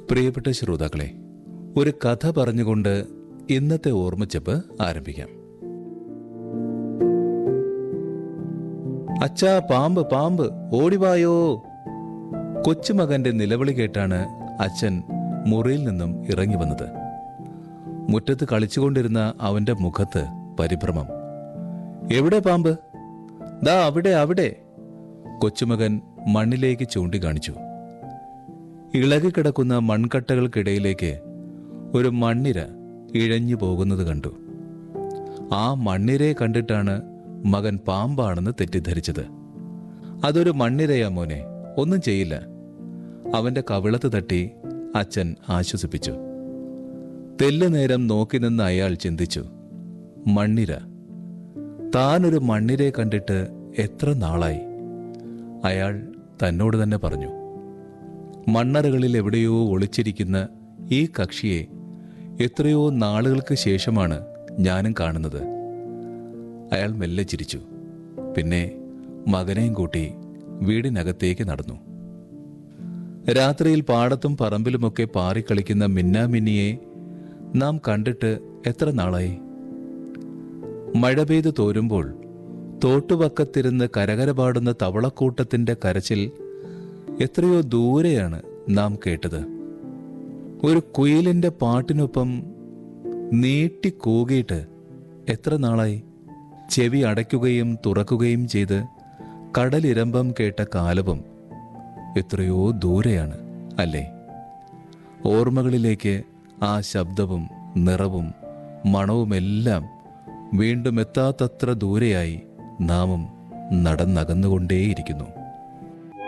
പ്രിയപ്പെട്ട ശ്രോതാക്കളെ ഒരു കഥ പറഞ്ഞുകൊണ്ട് ഇന്നത്തെ ഓർമ്മച്ചപ്പ് ആരംഭിക്കാം അച്ഛാ പാമ്പ് പാമ്പ് ഓടിവായോ കൊച്ചുമകന്റെ നിലവിളി കേട്ടാണ് അച്ഛൻ മുറിയിൽ നിന്നും ഇറങ്ങി വന്നത് മുറ്റത്ത് കളിച്ചുകൊണ്ടിരുന്ന അവന്റെ മുഖത്ത് പരിഭ്രമം എവിടെ പാമ്പ് ദാ അവിടെ അവിടെ കൊച്ചുമകൻ മണ്ണിലേക്ക് ചൂണ്ടിക്കാണിച്ചു ഇളകിക്കിടക്കുന്ന മൺകട്ടകൾക്കിടയിലേക്ക് ഒരു മണ്ണിര ഇഴഞ്ഞു പോകുന്നത് കണ്ടു ആ മണ്ണിരയെ കണ്ടിട്ടാണ് മകൻ പാമ്പാണെന്ന് തെറ്റിദ്ധരിച്ചത് അതൊരു മണ്ണിരയാ മോനെ ഒന്നും ചെയ്യില്ല അവന്റെ കവിളത്ത് തട്ടി അച്ഛൻ ആശ്വസിപ്പിച്ചു തെല്ലു നേരം നോക്കി നിന്ന് അയാൾ ചിന്തിച്ചു മണ്ണിര താനൊരു മണ്ണിരയെ കണ്ടിട്ട് എത്ര നാളായി അയാൾ തന്നോട് തന്നെ പറഞ്ഞു മണ്ണറകളിൽ എവിടെയോ ഒളിച്ചിരിക്കുന്ന ഈ കക്ഷിയെ എത്രയോ നാളുകൾക്ക് ശേഷമാണ് ഞാനും കാണുന്നത് അയാൾ മെല്ലെ ചിരിച്ചു പിന്നെ മകനെയും കൂട്ടി വീടിനകത്തേക്ക് നടന്നു രാത്രിയിൽ പാടത്തും പറമ്പിലുമൊക്കെ പാറിക്കളിക്കുന്ന മിന്നാമിന്നിയെ നാം കണ്ടിട്ട് എത്ര നാളായി മഴ പെയ്തു തോരുമ്പോൾ തോട്ടുപക്കത്തിരുന്ന് കരകര പാടുന്ന തവളക്കൂട്ടത്തിന്റെ കരച്ചിൽ എത്രയോ ദൂരെയാണ് നാം കേട്ടത് ഒരു കുയിലിന്റെ പാട്ടിനൊപ്പം നീട്ടി കൂകിയിട്ട് എത്ര നാളായി ചെവി അടയ്ക്കുകയും തുറക്കുകയും ചെയ്ത് കടലിരമ്പം കേട്ട കാലവും എത്രയോ ദൂരെയാണ് അല്ലേ ഓർമ്മകളിലേക്ക് ആ ശബ്ദവും നിറവും മണവുമെല്ലാം വീണ്ടും എത്താത്തത്ര ദൂരെയായി നാമും നടന്നകന്നുകൊണ്ടേയിരിക്കുന്നു